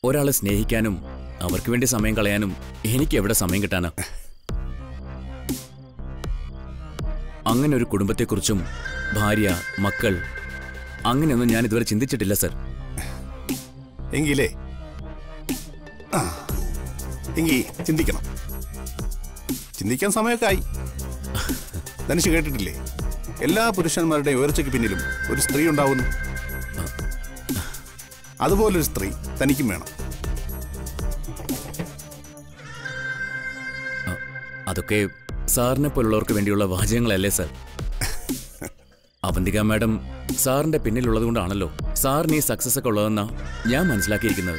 ഒരാളെ സ്നേഹിക്കാനും അവർക്ക് വേണ്ടി സമയം കളയാനും എനിക്ക് എവിടെ സമയം കിട്ടാനാ അങ്ങനെ ഒരു കുടുംബത്തെക്കുറിച്ചും ഭാര്യ മക്കൾ അങ്ങനെയൊന്നും ഞാൻ ഇതുവരെ ചിന്തിച്ചിട്ടില്ല സർ എങ്കിലേ ആ എങ്കി ചിന്തിക്കണം ചിന്തിക്കാൻ സമയമൊക്കെ ആയി ധനുഷ് കേട്ടിട്ടില്ലേ എല്ലാ പുരുഷന്മാരുടെയും ഉയർച്ചയ്ക്ക് പിന്നിലും ഒരു സ്ത്രീ ഉണ്ടാവുന്നു അതുപോലൊരു സ്ത്രീ തനിക്കും വേണം അതൊക്കെ സാറിനെ പോലുള്ളവർക്ക് വേണ്ടിയുള്ള വാചകങ്ങളല്ലേ സർ അവന്തിക മാഡം സാറിന്റെ പിന്നിലുള്ളത് കൊണ്ടാണല്ലോ സാറിന് ഈ സക്സസ് ഒക്കെ ഉള്ളതെന്നാ ഞാൻ മനസ്സിലാക്കിയിരിക്കുന്നത്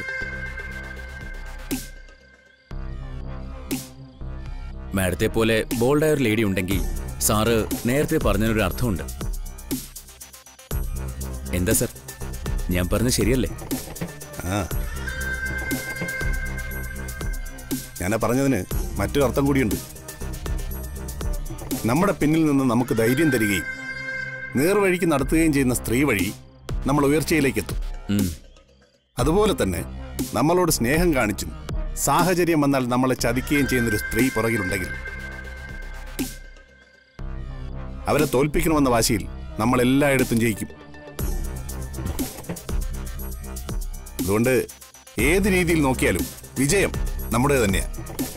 മാഡത്തെ പോലെ ബോൾഡായ ഒരു ലേഡി ഉണ്ടെങ്കിൽ സാറ് നേരത്തെ പറഞ്ഞതിനൊരു അർത്ഥമുണ്ട് എന്താ സർ ഞാൻ പറഞ്ഞത് ശരിയല്ലേ ആ ഞാനാ പറഞ്ഞതിന് മറ്റൊരു അർത്ഥം കൂടിയുണ്ട് നമ്മുടെ പിന്നിൽ നിന്ന് നമുക്ക് ധൈര്യം തരികയും നേർവഴിക്ക് നടത്തുകയും ചെയ്യുന്ന സ്ത്രീ വഴി നമ്മൾ ഉയർച്ചയിലേക്ക് എത്തും ഉം. അതുപോലെ തന്നെ നമ്മളോട് സ്നേഹം കാണിച്ചും സാഹചര്യം വന്നാൽ നമ്മളെ ചതിക്കുകയും ചെയ്യുന്നൊരു സ്ത്രീ പുറകിലുണ്ടെങ്കിൽ അവരെ തോൽപ്പിക്കണമെന്ന വാശിയിൽ നമ്മൾ എല്ലായിടത്തും ജയിക്കും അതുകൊണ്ട് ഏത് രീതിയിൽ നോക്കിയാലും വിജയം നമ്മുടെ തന്നെയാണ്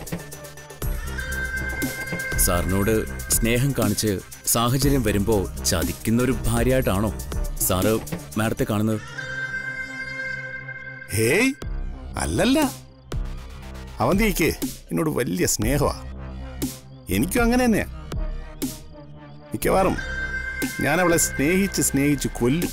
സാറിനോട് സ്നേഹം കാണിച്ച് സാഹചര്യം വരുമ്പോ ചതിക്കുന്ന ഒരു ഭാര്യയായിട്ടാണോ സാറ് മാഡത്തെ കാണുന്നത് ഹേയ് അല്ലല്ല അവന്തിക്ക് എന്നോട് വലിയ സ്നേഹമാ എനിക്കും അങ്ങനെ തന്നെയാ മിക്കവാറും ഞാൻ അവളെ സ്നേഹിച്ച് സ്നേഹിച്ച് കൊല്ലും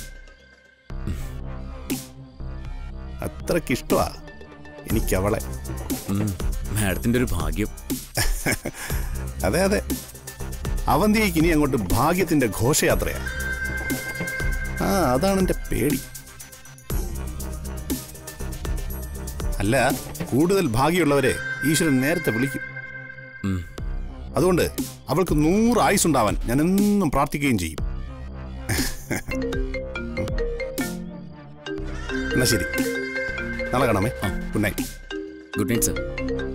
അത്രയ്ക്ക് ഇഷ്ടമാ എനിക്ക് അവളെ ഉം, മാഡത്തിന്റെ ഒരു ഭാഗ്യം അതെ അതെ അവന്തിക്ക് ഇനി അങ്ങോട്ട് ഭാഗ്യത്തിന്റെ ഘോഷയാത്രയാ ആ അതാണ് എന്റെ പേടി അല്ല കൂടുതൽ ഭാഗ്യമുള്ളവരെ ഈശ്വരൻ നേരത്തെ വിളിക്കും ഉം. അതുകൊണ്ട് അവൾക്ക് നൂറ് ആയുസുണ്ടാവാൻ ഞാൻ എന്നും പ്രാർത്ഥിക്കുകയും ചെയ്യും എന്നാ ശരി നാളെ കാണാമേ ആ. Good night good night sir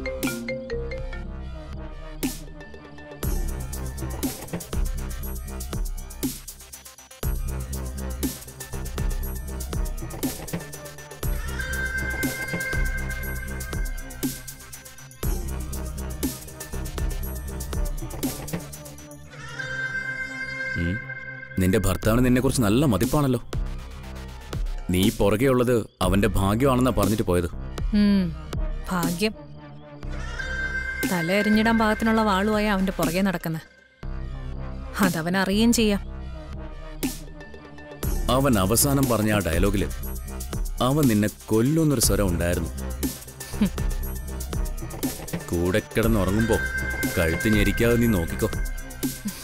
ഉം. നിന്റെ ഭർത്താവിന് നിന്നെക്കുറിച്ച് നല്ല മതിപ്പാണല്ലോ നീ പുറകെ ഉള്ളത് അവന്റെ ഭാഗ്യമാണെന്നാ പറഞ്ഞിട്ട് പോയത് ഉം, ഭാഗ്യം തല എറിഞ്ഞിടാൻ പാകത്തിനുള്ള വാളുമായി അവന്റെ പുറകെ നടക്കുന്നത് അതവൻ അറിയുകയും ചെയ്യാം അവൻ അവസാനം പറഞ്ഞ ആ ഡയലോഗില് അവൻ നിന്നെ കൊല്ലുന്നൊരു സ്വരം ഉണ്ടായിരുന്നു കൂടെ കിടന്നുറങ്ങുമ്പോ കഴുത്ത് ഞെരിക്കാതെ നീ നോക്കിക്കോ